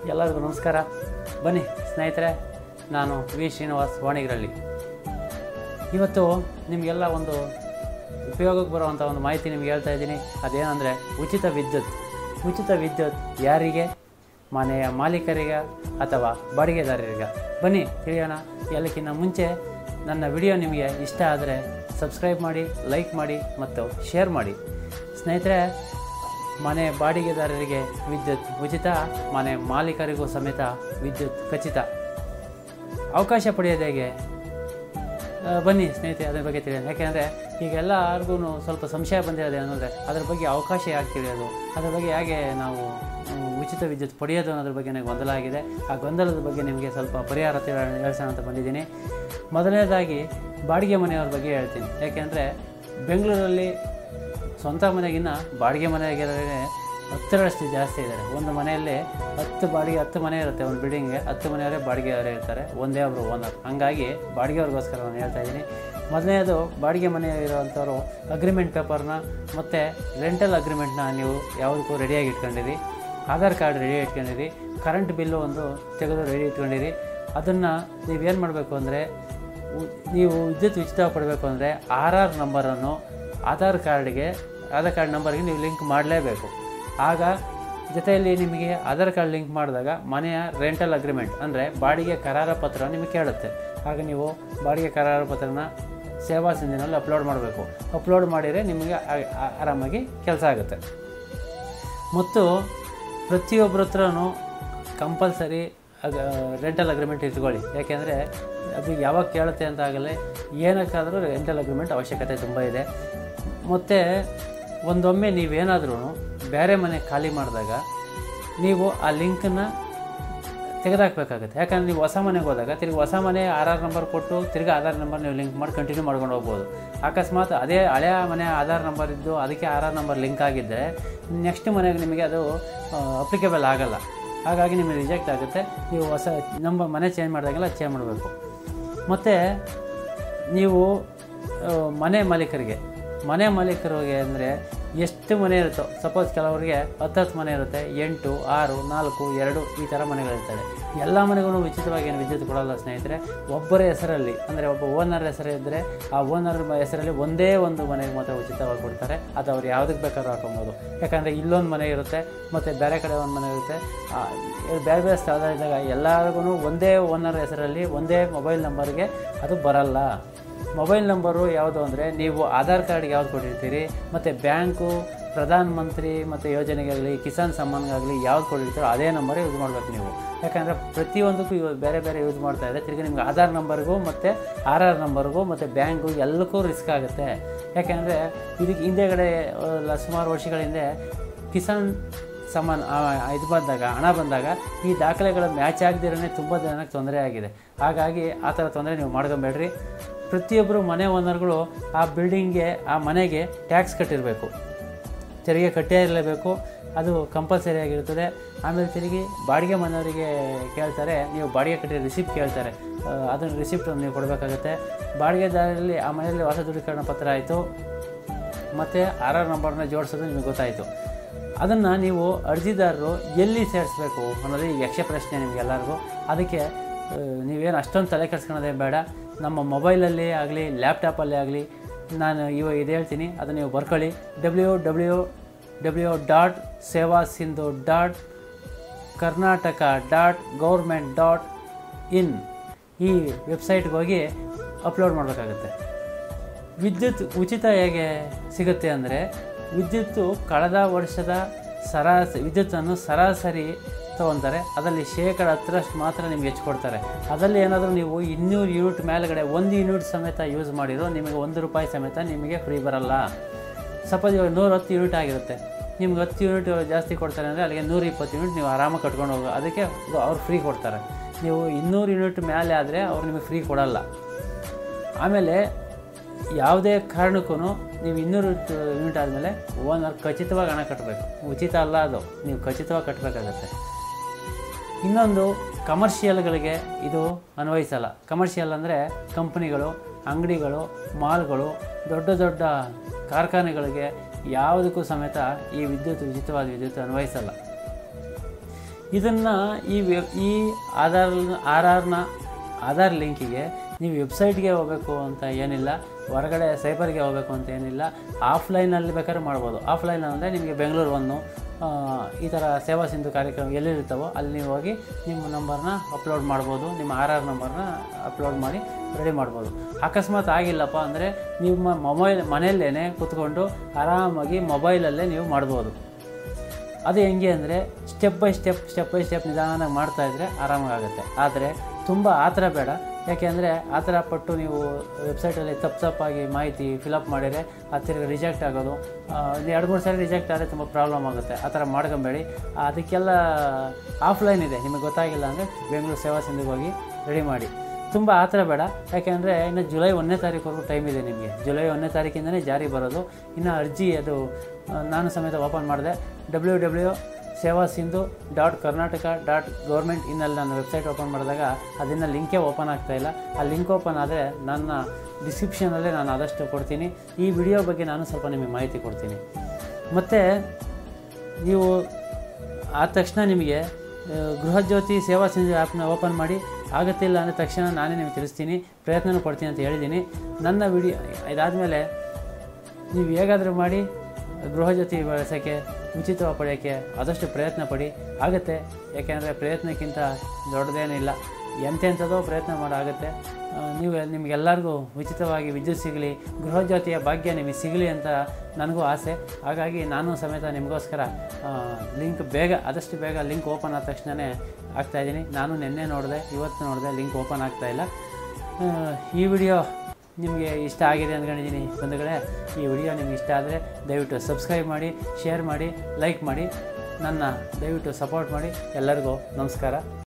ಎಲ್ಲರಿಗೂ ನಮಸ್ಕಾರ ಬನ್ನಿ ಸ್ನೇಹಿತರೆ ನಾನು ವಿ ಶ್ರೀನಿವಾಸ್ ವಾಣಿಗರಲ್ಲಿ ಇವತ್ತು ನಿಮಗೆಲ್ಲ ಒಂದು ಉಪಯೋಗಕ್ಕೆ ಬರುವಂಥ ಒಂದು ಮಾಹಿತಿ ನಿಮ್ಗೆ ಹೇಳ್ತಾ ಇದ್ದೀನಿ ಅದೇನೆಂದರೆ ಉಚಿತ ವಿದ್ಯುತ್ ಉಚಿತ ವಿದ್ಯುತ್ ಯಾರಿಗೆ ಮನೆಯ ಮಾಲೀಕರಿಗೆ ಅಥವಾ ಬಾಡಿಗೆದಾರರಿಗೆ ಬನ್ನಿ ತಿಳಿಯೋಣ ಎಲ್ಲಕ್ಕಿಂತ ಮುಂಚೆ ನನ್ನ ವಿಡಿಯೋ ನಿಮಗೆ ಇಷ್ಟ ಆದರೆ ಸಬ್ಸ್ಕ್ರೈಬ್ ಮಾಡಿ ಲೈಕ್ ಮಾಡಿ ಮತ್ತು ಶೇರ್ ಮಾಡಿ ಸ್ನೇಹಿತರೆ ಮನೆ ಬಾಡಿಗೆದಾರರಿಗೆ ವಿದ್ಯುತ್ ಉಚಿತ ಮನೆ ಮಾಲೀಕರಿಗೂ ಸಮೇತ ವಿದ್ಯುತ್ ಖಚಿತ ಅವಕಾಶ ಪಡೆಯೋದು ಹೇಗೆ ಆ, ಬನ್ನಿ ಸ್ನೇಹಿತರೆ ಅದ್ರ ಬಗ್ಗೆ ತಿಳಿಯೋಣ ಯಾಕೆಂದರೆ ಈಗ ಎಲ್ಲರಿಗೂ ಸ್ವಲ್ಪ ಸಂಶಯ ಬಂದಿರೋದು ಏನಂದರೆ ಅದ್ರ ಬಗ್ಗೆ ಅವಕಾಶ ಯಾಕೆ ತಿಳಿಯೋದು ಅದ್ರ ಬಗ್ಗೆ ಹೇಗೆ ನಾವು ಹ್ಮ್, ಉಚಿತ ವಿದ್ಯುತ್ ಪಡೆಯೋದು ಅನ್ನೋದ್ರ ಬಗ್ಗೆ ನನಗೆ ಗೊಂದಲ ಆಗಿದೆ ಆ ಗೊಂದಲದ ಬಗ್ಗೆ ನಿಮಗೆ ಸ್ವಲ್ಪ ಪರಿಹಾರ ತಿಳ- ಹೇಳ್ಸೋಣ ಅಂತ ಬಂದಿದ್ದೀನಿ ಮೊದಲನೇದಾಗಿ ಬಾಡಿಗೆ ಮನೆಯವ್ರ ಬಗ್ಗೆ ಹೇಳ್ತೀನಿ ಯಾಕೆಂದರೆ ಬೆಂಗಳೂರಲ್ಲಿ ಸ್ವಂತ ಮನೆಗಿನ್ನ ಬಾಡಿಗೆ ಮನೆಗಿರೋರೇ ಹತ್ತರಷ್ಟು ಜಾಸ್ತಿ ಇದ್ದಾರೆ ಒಂದು ಮನೆಯಲ್ಲಿ ಹತ್ತು ಬಾಡಿಗೆ ಹತ್ತು ಮನೆ ಇರುತ್ತೆ ಒಂದು ಬಿಲ್ಡಿಂಗ್ಗೆ ಹತ್ತು ಮನೆಯವರೇ ಬಾಡಿಗೆಯವರೇ ಇರ್ತಾರೆ ಒಂದೇ ಒಬ್ಬರು ಓನರ್ ಹಂಗಾಗಿ ಬಾಡಿಗೆಯವ್ರಿಗೋಸ್ಕರ ನಾನು ಹೇಳ್ತಾ ಇದ್ದೀನಿ ಮೊದಲನೇದು ಬಾಡಿಗೆ ಮನೆ ಇರೋವಂಥವ್ರು ಅಗ್ರಿಮೆಂಟ್ ಪೇಪರ್ನ ಮತ್ತು ರೆಂಟಲ್ ಅಗ್ರಿಮೆಂಟ್ನ ನೀವು ಯಾವುದಕ್ಕೂ ರೆಡಿಯಾಗಿ ಇಟ್ಕೊಂಡಿರಿ ಆಧಾರ್ ಕಾರ್ಡ್ ರೆಡಿ ಇಟ್ಕೊಂಡಿರಿ ಕರೆಂಟ್ ಬಿಲ್ಲು ಒಂದು ತೆಗೆದು ರೆಡಿ ಇಟ್ಕೊಂಡಿರಿ ಅದನ್ನು ನೀವೇನು ಮಾಡಬೇಕು ಅಂದರೆ ನೀವು ವಿದ್ಯುತ್ ಉಚಿತ ಪಡಬೇಕು ಅಂದರೆ ಆರ್ ಆರ್ ನಂಬರನ್ನು ಆಧಾರ್ ಕಾರ್ಡ್ಗೆ ಆಧಾರ್ ಕಾರ್ಡ್ ನಂಬರ್ಗೆ ನೀವು ಲಿಂಕ್ ಮಾಡಲೇಬೇಕು ಆಗ ಜೊತೆಯಲ್ಲಿ ನಿಮಗೆ ಆಧಾರ್ ಕಾರ್ಡ್ ಲಿಂಕ್ ಮಾಡಿದಾಗ ಮನೆಯ ರೆಂಟಲ್ ಅಗ್ರಿಮೆಂಟ್ ಅಂದರೆ ಬಾಡಿಗೆ ಕರಾರ ಪತ್ರ ನಿಮಗೆ ಕೇಳುತ್ತೆ ಆಗ ನೀವು ಬಾಡಿಗೆ ಕರಾರ ಪತ್ರನ ಸೇವಾ ಸಿಂಧಿನಲ್ಲಿ ಅಪ್ಲೋಡ್ ಮಾಡಬೇಕು ಅಪ್ಲೋಡ್ ಮಾಡಿದರೆ ನಿಮಗೆ ಆ- ಆ- ಆರಾಮಾಗಿ ಕೆಲಸ ಆಗುತ್ತೆ ಮತ್ತು ಪ್ರತಿಯೊಬ್ಬರ ಹತ್ರನೂ ಕಂಪಲ್ಸರಿ ಅಗ ರೆಂಟಲ್ ಅಗ್ರಿಮೆಂಟ್ ಇಟ್ಕೊಳ್ಳಿ ಯಾಕೆಂದರೆ ಅದು ಯಾವಾಗ ಕೇಳುತ್ತೆ ಅಂತ ಆಗಲೇ ಏನಕ್ಕಾದರೂ ರೆಂಟಲ್ ಅಗ್ರಿಮೆಂಟ್ ಅವಶ್ಯಕತೆ ತುಂಬ ಇದೆ ಮತ್ತು ಒಂದೊಮ್ಮೆ ನೀವೇನಾದ್ರೂ ಬೇರೆ ಮನೆ ಖಾಲಿ ಮಾಡಿದಾಗ ನೀವು ಆ ಲಿಂಕನ್ನು ತೆಗೆದಾಕಬೇಕಾಗುತ್ತೆ ಯಾಕಂದರೆ ನೀವು ಹೊಸ ಮನೆಗೆ ಹೋದಾಗ ತಿರ್ಗಿ ಹೊಸ ಮನೆ ಆರ್ ಆರ್ ನಂಬರ್ ಕೊಟ್ಟು ತಿರ್ಗಿ ಆಧಾರ್ ನಂಬರ್ ನೀವು ಲಿಂಕ್ ಮಾಡಿ ಕಂಟಿನ್ಯೂ ಮಾಡ್ಕೊಂಡು ಹೋಗ್ಬೋದು ಅಕಸ್ಮಾತ್ ಅದೇ ಹಳೆಯ ಮನೆ ಆಧಾರ್ ನಂಬರ್ ಇದ್ದು ಅದಕ್ಕೆ ಆರ್ ಆರ್ ನಂಬರ್ ಲಿಂಕ್ ಆಗಿದ್ದರೆ ನೆಕ್ಸ್ಟ್ ಮನೆಗೆ ನಿಮಗೆ ಅದು ಅಪ್ಲಿಕೇಬಲ್ ಆಗಲ್ಲ ಹಾಗಾಗಿ ನಿಮಗೆ ರಿಜೆಕ್ಟ್ ಆಗುತ್ತೆ ನೀವು ಹೊಸ ನಂಬರ್ ಮನೆ ಚೇಂಜ್ ಮಾಡಿದಾಗೆಲ್ಲ ಚೇಂಜ್ ಮಾಡಬೇಕು ಮತ್ತು ನೀವು ಆ, ಮನೆ ಮಾಲೀಕರಿಗೆ ಮನೆ ಮಾಲೀಕರಿಗೆ ಅಂದರೆ ಎಷ್ಟು ಮನೆ ಇರುತ್ತೋ ಸಪೋಸ್ ಕೆಲವರಿಗೆ ಹತ್ತತ್ತು ಮನೆ ಇರುತ್ತೆ ಎಂಟು ಆರು ನಾಲ್ಕು ಎರಡು ಈ ಥರ ಮನೆಗಳಿರ್ತವೆ ಎಲ್ಲ ಮನೆಗೂ ಉಚಿತವಾಗಿ ಏನು ವಿದ್ಯುತ್ ಕೊಡಲ್ಲ ಸ್ನೇಹಿತರೆ ಒಬ್ಬರ ಹೆಸರಲ್ಲಿ ಅಂದರೆ ಒಬ್ಬ ಓನರ್ ಹೆಸರು ಇದ್ದರೆ ಆ ಓನರ್ ಹೆಸರಲ್ಲಿ ಒಂದೇ ಒಂದು ಮನೆಗೆ ಮಾತ್ರ ಉಚಿತವಾಗಿ ಕೊಡ್ತಾರೆ ಅದು ಅವ್ರು ಯಾವುದಕ್ಕೆ ಬೇಕಾದ್ರೂ ಹಾಕೊಬೋದು ಯಾಕಂದರೆ ಇಲ್ಲೊಂದು ಮನೆ ಇರುತ್ತೆ ಮತ್ತು ಬೇರೆ ಕಡೆ ಒಂದು ಮನೆ ಇರುತ್ತೆ ಆ, ಬೇರೆ ಬೇರೆ ಸ್ಥಳದಲ್ಲಿದ್ದಾಗ ಎಲ್ಲರಿಗೂ ಒಂದೇ ಓನರ್ ಹೆಸರಲ್ಲಿ ಒಂದೇ ಮೊಬೈಲ್ ನಂಬರ್ಗೆ ಅದು ಬರಲ್ಲ ಮೊಬೈಲ್ ನಂಬರು ಯಾವುದು ಅಂದರೆ ನೀವು ಆಧಾರ್ ಕಾರ್ಡ್ಗೆ ಯಾವ್ದು ಕೊಟ್ಟಿರ್ತೀರಿ ಮತ್ತು ಬ್ಯಾಂಕು ಪ್ರಧಾನ ಮಂತ್ರಿ ಮತ್ತು ಯೋಜನೆಗಾಗಲಿ ಕಿಸಾನ್ ಸಮ್ಮಾನ್ಗಾಗಲಿ ಯಾವ್ದು ಕೊಟ್ಟಿರ್ತೀರೋ ಅದೇ ನಂಬರೇ ಯೂಸ್ ಮಾಡಬೇಕು ನೀವು ಯಾಕಂದರೆ ಪ್ರತಿಯೊಂದಕ್ಕೂ ಇವಾಗ ಬೇರೆ ಬೇರೆ ಯೂಸ್ ಮಾಡ್ತಾ ಇದೆ ತಿರ್ಗಿ ನಿಮ್ಗೆ ಆಧಾರ್ ನಂಬರ್ಗೂ ಮತ್ತು ಆರ್ ಆರ್ ನಂಬರ್ಗೂ ಮತ್ತು ಬ್ಯಾಂಕು ಎಲ್ಲಕ್ಕೂ ರಿಸ್ಕ್ ಆಗುತ್ತೆ ಯಾಕೆಂದರೆ ಇದಕ್ಕೆ ಹಿಂದೆಗಡೆ ಅಹ್, ಸುಮಾರು ವರ್ಷಗಳ ಹಿಂದೆ ಕಿಸಾನ್ ಸಮಾನ ಇದು ಬಂದಾಗ ಹಣ ಬಂದಾಗ ಈ ದಾಖಲೆಗಳು ಮ್ಯಾಚ್ ಆಗದಿರೇ ತುಂಬ ಜನಕ್ಕೆ ತೊಂದರೆ ಆಗಿದೆ ಹಾಗಾಗಿ ಆ ಥರ ತೊಂದರೆ ನೀವು ಮಾಡ್ಕೊಬೇಡ್ರಿ ಪ್ರತಿಯೊಬ್ಬರು ಮನೆ ಓನರ್ಗಳು ಆ ಬಿಲ್ಡಿಂಗ್ಗೆ ಆ ಮನೆಗೆ ಟ್ಯಾಕ್ಸ್ ಕಟ್ಟಿರಬೇಕು ತೆರಿಗೆ ಕಟ್ಟೇ ಇರಲೇಬೇಕು ಅದು ಕಂಪಲ್ಸರಿ ಆಗಿರ್ತದೆ ಆಮೇಲೆ ತಿರುಗಿ ಬಾಡಿಗೆ ಮನೆಯವರಿಗೆ ಕೇಳ್ತಾರೆ ನೀವು ಬಾಡಿಗೆ ಕಟ್ಟಿರೋ ರಿಸಿಪ್ಟ್ ಕೇಳ್ತಾರೆ ಆ, ಅದನ್ನು ರಿಸಿಪ್ಟ್ ನೀವು ಕೊಡಬೇಕಾಗುತ್ತೆ ಬಾಡಿಗೆದಾರರಲ್ಲಿ ಆ ಮನೆಯಲ್ಲಿ ಹೊಸ ದೃಢೀಕರಣ ಪತ್ರ ಆಯಿತು ಮತ್ತು ಆರ್ ಆರ್ ನಂಬರ್ನ ಜೋಡಿಸೋದು ನಿಮಗೆ ಗೊತ್ತಾಯಿತು ಅದನ್ನು ನೀವು ಅರ್ಜಿದಾರರು ಎಲ್ಲಿ ಸೇರಿಸ್ಬೇಕು ಅನ್ನೋದು ಈಗ ಯಕ್ಷ ಪ್ರಶ್ನೆ ನಿಮಗೆಲ್ಲರಿಗೂ ಅದಕ್ಕೆ ಆ, ನೀವೇನು ಅಷ್ಟೊಂದು ತಲೆ ಕೆಡ್ಸ್ಕೊಳೋದೇ ಬೇಡ ನಮ್ಮ ಮೊಬೈಲಲ್ಲಿ ಆಗಲಿ ಲ್ಯಾಪ್ಟಾಪಲ್ಲಿ ಆಗಲಿ ನಾನು ಇವಾಗ ಇದು ಹೇಳ್ತೀನಿ ಅದನ್ನು ನೀವು ಬರ್ಕೊಳ್ಳಿ W W W dot Seva Sindhu dot Karnataka dot government dot in ಈ ವೆಬ್ಸೈಟ್ಗೆ ಹೋಗಿ ಅಪ್ಲೋಡ್ ಮಾಡಬೇಕಾಗುತ್ತೆ ವಿದ್ಯುತ್ ಉಚಿತ ಹೇಗೆ ಸಿಗುತ್ತೆ ಅಂದರೆ ವಿದ್ಯುತ್ತು ಕಳೆದ ವರ್ಷದ ಸರಾಸರಿ ವಿದ್ಯುತ್ತನ್ನು ಸರಾಸರಿ ತೊಗೊತಾರೆ ಅದರಲ್ಲಿ ಶೇಕಡ ಹತ್ತರಷ್ಟು ಮಾತ್ರ ನಿಮ್ಗೆ ಹೆಚ್ಚು ಕೊಡ್ತಾರೆ ಅದರಲ್ಲಿ ಏನಾದರೂ ನೀವು ಇನ್ನೂರು ಯೂನಿಟ್ ಮೇಲ್ಗಡೆ ಒಂದು ಯೂನಿಟ್ ಸಮೇತ ಯೂಸ್ ಮಾಡಿರೋ ನಿಮಗೆ ಒಂದು ರೂಪಾಯಿ ಸಮೇತ ನಿಮಗೆ ಫ್ರೀ ಬರಲ್ಲ ಸಪೋಸ್ ಇವಾಗ ನೂರ ಹತ್ತು ಯೂನಿಟ್ ಆಗಿರುತ್ತೆ ನಿಮ್ಗೆ ಹತ್ತು ಯೂನಿಟ್ ಜಾಸ್ತಿ ಕೊಡ್ತಾರೆ ಅಂದರೆ ಅಲ್ಲಿಗೆ ನೂರ ಇಪ್ಪತ್ತು ಯೂನಿಟ್ ನೀವು ಆರಾಮಾಗಿ ಕಟ್ಕೊಂಡು ಹೋಗೋ ಅದಕ್ಕೆ ಅದು ಅವ್ರು ಫ್ರೀ ಕೊಡ್ತಾರೆ ನೀವು ಇನ್ನೂರು ಯೂನಿಟ್ ಮೇಲೆ ಆದರೆ ಅವ್ರು ನಿಮಗೆ ಫ್ರೀ ಕೊಡಲ್ಲ ಆಮೇಲೆ ಯಾವುದೇ ಕಾರಣಕ್ಕೂ ನೀವು ಇನ್ನೂರು ಯೂನಿಟ್ ಆದಮೇಲೆ ಓನರ್ ಖಚಿತವಾಗಿ ಹಣ ಕಟ್ಟಬೇಕು ಉಚಿತ ಅಲ್ಲ ಅದು ನೀವು ಖಚಿತವಾಗಿ ಕಟ್ಟಬೇಕಾಗತ್ತೆ ಇನ್ನೊಂದು ಕಮರ್ಷಿಯಲ್ಗಳಿಗೆ ಇದು ಅನ್ವಯಿಸಲ್ಲ ಕಮರ್ಷಿಯಲ್ ಅಂದರೆ ಕಂಪ್ನಿಗಳು ಅಂಗಡಿಗಳು ಮಾಲ್ಗಳು ದೊಡ್ಡ ದೊಡ್ಡ ಕಾರ್ಖಾನೆಗಳಿಗೆ ಯಾವುದಕ್ಕೂ ಸಮೇತ ಈ ವಿದ್ಯುತ್ ಉಚಿತವಾದ ವಿದ್ಯುತ್ ಅನ್ವಯಿಸಲ್ಲ ಇದನ್ನು ಈ ವೆ ಈ ಆಧಾರ್ ಆರ್ ಆರ್ನ ಆಧಾರ್ ಲಿಂಕಿಗೆ ನೀವು ವೆಬ್ಸೈಟ್ಗೆ ಹೋಗಬೇಕು ಅಂತ ಏನಿಲ್ಲ ಹೊರಗಡೆ ಸೈಬರ್ಗೆ ಹೋಗಬೇಕು ಅಂತ ಏನಿಲ್ಲ ಆಫ್ಲೈನಲ್ಲಿ ಬೇಕಾದ್ರೆ ಮಾಡ್ಬೋದು ಆಫ್ಲೈನ್ ಅಂದರೆ ನಿಮಗೆ ಬೆಂಗಳೂರು ಒಂದು ಆ, ಈ ಥರ ಸೇವಾ ಸಿಂಧು ಕಾರ್ಯಕ್ರಮ ಎಲ್ಲಿರ್ತಾವೋ ಅಲ್ಲಿ ನೀವು ಹೋಗಿ ನಿಮ್ಮ ನಂಬರ್ನ ಅಪ್ಲೋಡ್ ಮಾಡ್ಬೋದು ನಿಮ್ಮ ಆರ್ ಆರ್ ನಂಬರ್ನ ಅಪ್ಲೋಡ್ ಮಾಡಿ ರೆಡಿ ಮಾಡ್ಬೋದು ಅಕಸ್ಮಾತ್ ಆಗಿಲ್ಲಪ್ಪ ಅಂದರೆ ನಿಮ್ಮ ಮೊಬೈಲ್ ಮನೆಯಲ್ಲೇ ಕೂತ್ಕೊಂಡು ಆರಾಮಾಗಿ ಮೊಬೈಲಲ್ಲೇ ನೀವು ಮಾಡ್ಬೋದು ಅದು ಹೆಂಗೆ ಅಂದರೆ step by step step by step ನಿಧಾನವಾಗಿ ಮಾಡ್ತಾ ಇದ್ದರೆ ಆರಾಮಾಗುತ್ತೆ ಆದರೆ ತುಂಬ ಆ ಥರ ಬೇಡ ಯಾಕೆಂದರೆ ಆ ಥರ ಪಟ್ಟು ನೀವು ವೆಬ್ಸೈಟಲ್ಲಿ ತಪ್ಪು ತಪ್ಪಾಗಿ ಮಾಹಿತಿ ಫಿಲಪ್ ಮಾಡಿದರೆ ಅದು ತಿರ್ಗಿ ರಿಜೆಕ್ಟ್ ಆಗೋದು ಆ, ಒಂದು ಎರಡು ಮೂರು ಸಾರಿ ರಿಜೆಕ್ಟ್ ಆದರೆ ತುಂಬ ಪ್ರಾಬ್ಲಮ್ ಆಗುತ್ತೆ ಆ ಥರ ಮಾಡ್ಕೊಬೇಡಿ ಅದಕ್ಕೆಲ್ಲ ಆಫ್ಲೈನ್ ಇದೆ ನಿಮಗೆ ಗೊತ್ತಾಗಿಲ್ಲ ಅಂದರೆ ಬೆಂಗಳೂರು ಸೇವಾ ಸಿಂಧಿಗೆ ಹೋಗಿ ರೆಡಿ ಮಾಡಿ ತುಂಬ ಆ ಥರ ಬೇಡ ಯಾಕೆಂದರೆ ಇನ್ನು ಜುಲೈ ಒಂದನೇ ತಾರೀಕುವರೆಗೂ ಟೈಮ್ ಇದೆ ನಿಮಗೆ ಜುಲೈ ಒಂದನೇ ತಾರೀಕಿಂದನೇ ಜಾರಿ ಬರೋದು ಇನ್ನು ಅರ್ಜಿ ಅದು ಆ, ನಾನು ಸಮೇತ ಓಪನ್ ಮಾಡಿದೆ W W Seva Sindhu dot Karnataka dot government ಇನ್ನಲ್ಲಿ ನಾನು ವೆಬ್ಸೈಟ್ ಓಪನ್ ಮಾಡಿದಾಗ ಅದನ್ನು ಲಿಂಕೇ ಓಪನ್ ಆಗ್ತಾ ಇಲ್ಲ ಆ ಲಿಂಕ್ ಓಪನ್ ಆದರೆ ನನ್ನ ಡಿಸ್ಕ್ರಿಪ್ಷನಲ್ಲೇ ನಾನು ಆದಷ್ಟು ಕೊಡ್ತೀನಿ ಈ ವಿಡಿಯೋ ಬಗ್ಗೆ ನಾನು ಸ್ವಲ್ಪ ನಿಮಗೆ ಮಾಹಿತಿ ಕೊಡ್ತೀನಿ ಮತ್ತು ನೀವು ಆದ ತಕ್ಷಣ ನಿಮಗೆ ಆ, ಗೃಹಜ್ಯೋತಿ ಸೇವಾ ಸಿಂಧು ಆ್ಯಪ್ನ ಓಪನ್ ಮಾಡಿ ಆಗುತ್ತಿಲ್ಲ ಅಂದರೆ ತಕ್ಷಣ ನಾನೇ ನಿಮಗೆ ತಿಳಿಸ್ತೀನಿ ಪ್ರಯತ್ನನೂ ಪಡ್ತೀನಿ ಅಂತ ಹೇಳಿದ್ದೀನಿ ನನ್ನ ವಿಡಿಯೋ ಇದಾದಮೇಲೆ ನೀವು ಹೇಗಾದರೂ ಮಾಡಿ ಗೃಹಜ್ಯೋತಿ ಬಳಸೋಕ್ಕೆ ಉಚಿತವಾಗಿ ಪಡೆಯೋಕ್ಕೆ ಆದಷ್ಟು ಪ್ರಯತ್ನ ಪಡಿ ಆಗುತ್ತೆ ಯಾಕೆಂದರೆ ಪ್ರಯತ್ನಕ್ಕಿಂತ ದೊಡ್ಡದೇನಿಲ್ಲ ಎಂತೆಂಥದೋ ಪ್ರಯತ್ನ ಮಾಡಾಗುತ್ತೆ ಆ, ನೀವು ನಿಮಗೆಲ್ಲರಿಗೂ ಉಚಿತವಾಗಿ ವಿದ್ಯುತ್ ಸಿಗಲಿ ಗೃಹಜ್ಯೋತಿಯ ಭಾಗ್ಯ ನಿಮಗೆ ಸಿಗಲಿ ಅಂತ ನನಗೂ ಆಸೆ ಹಾಗಾಗಿ ನಾನು ಸಮೇತ ನಿಮಗೋಸ್ಕರ ಲಿಂಕ್ ಬೇಗ ಆದಷ್ಟು ಬೇಗ ಲಿಂಕ್ ಓಪನ್ ಆದ ತಕ್ಷಣವೇ ಆಗ್ತಾಯಿದ್ದೀನಿ ನಾನು ನಿನ್ನೆ ನೋಡಿದೆ ಇವತ್ತು ನೋಡಿದೆ ಲಿಂಕ್ ಓಪನ್ ಆಗ್ತಾಯಿಲ್ಲ ಆ, ಈ ವಿಡಿಯೋ ನಿಮಗೆ ಇಷ್ಟ ಆಗಿದೆ ಅಂದ್ಕೊಂಡಿದ್ದೀನಿ ಬಂಧುಗಳೇ ಈ ವಿಡಿಯೋ ನಿಮ್ಗೆ ಇಷ್ಟ ಆದರೆ ದಯವಿಟ್ಟು ಸಬ್ಸ್ಕ್ರೈಬ್ ಮಾಡಿ ಶೇರ್ ಮಾಡಿ ಲೈಕ್ ಮಾಡಿ ನನ್ನ ದಯವಿಟ್ಟು ಸಪೋರ್ಟ್ ಮಾಡಿ ಎಲ್ಲರಿಗೂ ನಮಸ್ಕಾರ